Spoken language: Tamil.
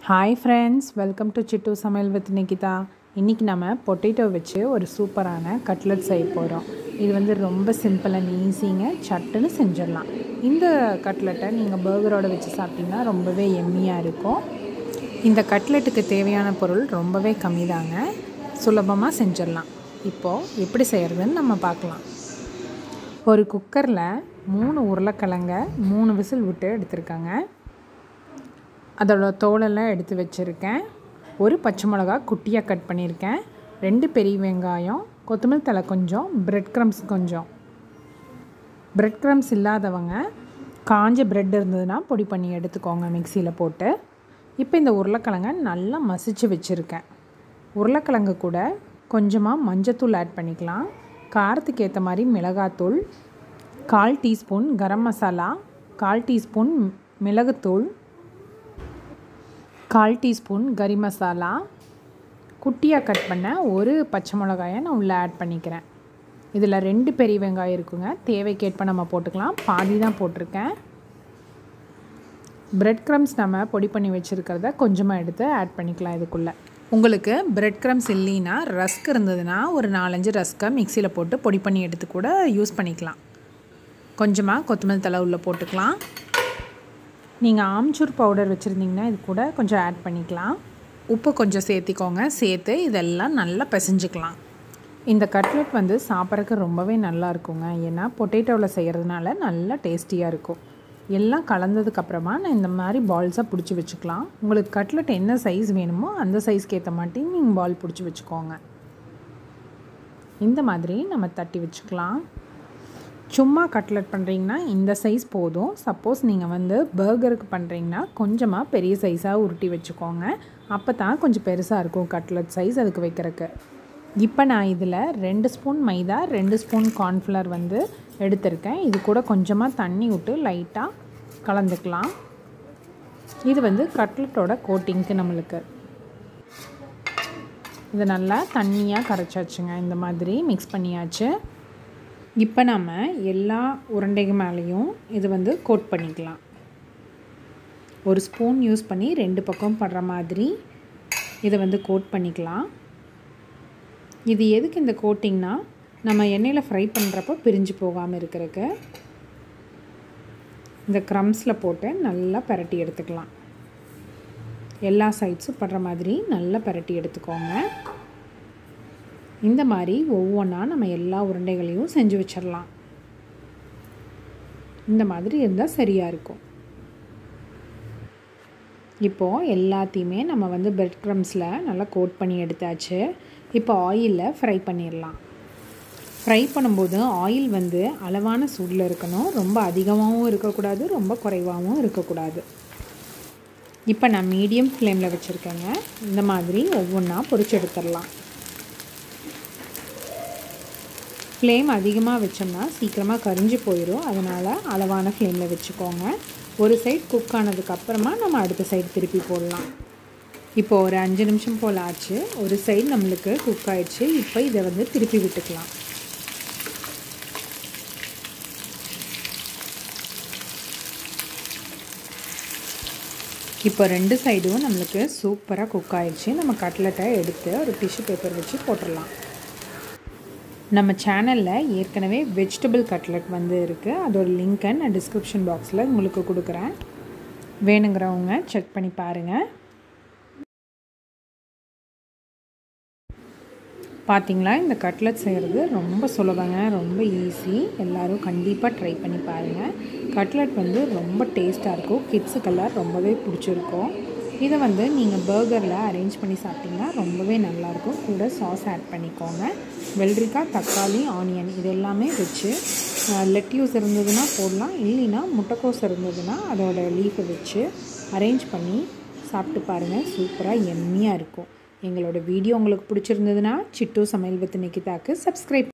hi friends welcome to Chittu Samayal with Nikita இன்றைக்கி நம்ம பொட்டேட்டோ வச்சு ஒரு சூப்பரான கட்லட் செய்ய போகிறோம் இது வந்து ரொம்ப சிம்பிள் அண்ட் ஈஸிங்க சட்டுன்னு செஞ்சிடலாம் இந்த கட்லெட்டை நீங்கள் பர்கரோட வச்சு சாப்பிட்டீங்கன்னா ரொம்பவே எம்மியாக இருக்கும் இந்த கட்லெட்டுக்கு தேவையான பொருள் ரொம்பவே கம்மி தாங்க சுலபமாக செஞ்சிடலாம் இப்போது எப்படி செய்கிறதுன்னு நம்ம பார்க்கலாம் ஒரு குக்கரில் மூணு உருளைக்கிழங்க மூணு விசில் விட்டு எடுத்திருக்காங்க அதோட தோலெல்லாம் எடுத்து வச்சுருக்கேன் ஒரு பச்சை மிளகா குட்டியாக கட் பண்ணியிருக்கேன் ரெண்டு பெரிய வெங்காயம் கொத்தமல்லி தலை கொஞ்சம் பிரெட் க்ரம்ஸ் கொஞ்சம் பிரெட் க்ரம்ஸ் இல்லாதவங்க காஞ்ச பிரெட் இருந்ததுன்னா பொடி பண்ணி எடுத்துக்கோங்க மிக்சியில் போட்டு இப்போ இந்த உருளைக்கிழங்க நல்லா மசிச்சு வச்சுருக்கேன் உருளைக்கிழங்கு கூட கொஞ்சமாக மஞ்சத்தூள் ஆட் பண்ணிக்கலாம் காரத்துக்கு ஏற்ற மாதிரி மிளகாத்தூள் கால் டீஸ்பூன் கரம் மசாலா கால் டீஸ்பூன் மிளகுத்தூள் கால் டீஸ்பூன் கறி மசாலா குட்டியாக கட் பண்ண ஒரு பச்சை மிளகாயை நான் உள்ளே ஆட் பண்ணிக்கிறேன் இதில் ரெண்டு பெரிய வெங்காயம் இருக்குங்க தேவைக்கேற்ப நம்ம போட்டுக்கலாம் பாதி தான் போட்டிருக்கேன் பிரெட் க்ரம்ஸ் நம்ம பொடி பண்ணி வச்சுருக்கிறத கொஞ்சமாக எடுத்து ஆட் பண்ணிக்கலாம் இதுக்குள்ளே உங்களுக்கு பிரெட் க்ரம்ஸ் இல்லைன்னா ரஸ்க் இருந்ததுன்னா ஒரு நாலஞ்சு ரஸ்க்கை மிக்சியில் போட்டு பொடி பண்ணி எடுத்து கூட யூஸ் பண்ணிக்கலாம் கொஞ்சமாக கொத்தமல்லி தலை உள்ளே போட்டுக்கலாம் நீங்கள் ஆம்ச்சூர் பவுடர் வச்சுருந்தீங்கன்னா இது கூட கொஞ்சம் ஆட் பண்ணிக்கலாம் உப்பு கொஞ்சம் சேர்த்திக்கோங்க சேர்த்து இதெல்லாம் நல்லா பிசைஞ்சிக்கலாம் இந்த கட்லெட் வந்து சாப்பிட்றதுக்கு ரொம்பவே நல்லா இருக்குங்க ஏன்னா பொட்டேட்டோவில் செய்கிறதுனால நல்லா டேஸ்டியாக இருக்கும் எல்லாம் கலந்ததுக்கப்புறமா நான் இந்த மாதிரி பால்ஸாக பிடிச்சி வச்சுக்கலாம் உங்களுக்கு கட்லெட் என்ன சைஸ் வேணுமோ அந்த சைஸ்க்கு ஏற்ற மாட்டி நீங்கள் பால் பிடிச்சி வச்சுக்கோங்க இந்த மாதிரி நம்ம தட்டி வச்சுக்கலாம் சும்மா கட்லெட் பண்ணுறீங்கன்னா இந்த சைஸ் போதும் சப்போஸ் நீங்கள் வந்து பர்கருக்கு பண்ணுறீங்கன்னா கொஞ்சமாக பெரிய சைஸாக உருட்டி வச்சுக்கோங்க அப்போ தான் கொஞ்சம் பெருசாக இருக்கும் கட்லெட் சைஸ் அதுக்கு வைக்கிறதுக்கு இப்போ நான் இதில் ரெண்டு ஸ்பூன் மைதா ரெண்டு ஸ்பூன் கார்ன்ஃப்ளவர் வந்து எடுத்திருக்கேன் இது கூட கொஞ்சமாக தண்ணி விட்டு லைட்டாக கலந்துக்கலாம் இது வந்து கட்லெட்டோட கோட்டிங்க்கு நம்மளுக்கு இது நல்லா தண்ணியாக கரைச்சாச்சுங்க இந்த மாதிரி மிக்ஸ் பண்ணியாச்சு இப்போ நம்ம எல்லா உருண்டைக்கு மேலேயும் இது வந்து கோட் பண்ணிக்கலாம் ஒரு ஸ்பூன் யூஸ் பண்ணி ரெண்டு பக்கம் படுற மாதிரி இதை வந்து கோட் பண்ணிக்கலாம் இது எதுக்கு இந்த கோட்டிங்னா நம்ம எண்ணெயில் ஃப்ரை பண்ணுறப்போ பிரிஞ்சு போகாமல் இருக்கிறதுக்கு இந்த க்ரம்ஸில் போட்டு நல்லா பரட்டி எடுத்துக்கலாம் எல்லா சைட்ஸும் படுற மாதிரி நல்லா பரட்டி எடுத்துக்கோங்க இந்த மாதிரி ஒவ்வொன்றா நம்ம எல்லா உருண்டைகளையும் செஞ்சு வச்சிடலாம் இந்த மாதிரி இருந்தால் சரியாக இருக்கும் இப்போது எல்லாத்தையுமே நம்ம வந்து பிரெட் க்ரம்ஸில் நல்லா கோட் பண்ணி எடுத்தாச்சு இப்போ ஆயிலில் ஃப்ரை பண்ணிடலாம் ஃப்ரை பண்ணும்போது ஆயில் வந்து அளவான சூடில் இருக்கணும் ரொம்ப அதிகமாகவும் இருக்கக்கூடாது ரொம்ப குறைவாகவும் இருக்கக்கூடாது இப்போ நான் மீடியம் ஃப்ளேமில் வச்சுருக்கேங்க இந்த மாதிரி ஒவ்வொன்றா பொரிச்சு எடுத்துடலாம் ஃப்ளேம் அதிகமாக வச்சோம்னா சீக்கிரமாக கரிஞ்சு போயிடும் அதனால் அளவான ஃப்ளேமில் வச்சுக்கோங்க ஒரு சைட் குக் ஆனதுக்கப்புறமா நம்ம அடுத்த சைடு திருப்பி போடலாம் இப்போ ஒரு அஞ்சு நிமிஷம் போல் ஆச்சு ஒரு சைடு நம்மளுக்கு குக் ஆயிடுச்சு இப்போ இதை வந்து திருப்பி விட்டுக்கலாம் இப்போ ரெண்டு சைடும் நம்மளுக்கு சூப்பராக குக் ஆயிடுச்சு நம்ம கட்லெட்டை எடுத்து ஒரு டிஷ்யூ பேப்பர் வச்சு போட்டுடலாம் நம்ம சேனலில் ஏற்கனவே வெஜிடபிள் கட்லெட் வந்து இருக்குது அதோட லிங்க்கை நான் டிஸ்கிரிப்ஷன் பாக்ஸில் உங்களுக்கு கொடுக்குறேன் வேணுங்கிறவங்க செக் பண்ணி பாருங்கள் பார்த்தீங்களா இந்த கட்லெட் செய்கிறது ரொம்ப சுலபங்க ரொம்ப ஈஸி எல்லோரும் கண்டிப்பாக ட்ரை பண்ணி பாருங்கள் கட்லெட் வந்து ரொம்ப டேஸ்ட்டாக இருக்கும் கிட்ஸுக்கெல்லாம் ரொம்பவே பிடிச்சிருக்கும் இதை வந்து நீங்கள் பர்கரில் அரேஞ்ச் பண்ணி சாப்பிட்டிங்கன்னா ரொம்பவே நல்லாயிருக்கும் கூட சாஸ் ஆட் பண்ணிக்கோங்க வெள்ளரிக்காய் தக்காளி ஆனியன் இது எல்லாமே வச்சு லெட்யூஸ் இருந்ததுன்னா போடலாம் இல்லைன்னா முட்டைக்கோஸ் இருந்ததுன்னா அதோட லீஃபை வச்சு அரேஞ்ச் பண்ணி சாப்பிட்டு பாருங்கள் சூப்பராக எம்மியாக இருக்கும் எங்களோட வீடியோ உங்களுக்கு பிடிச்சிருந்ததுன்னா சிட்டு சமையல் வித் நிக்கிதாக்கு சப்ஸ்கிரைப்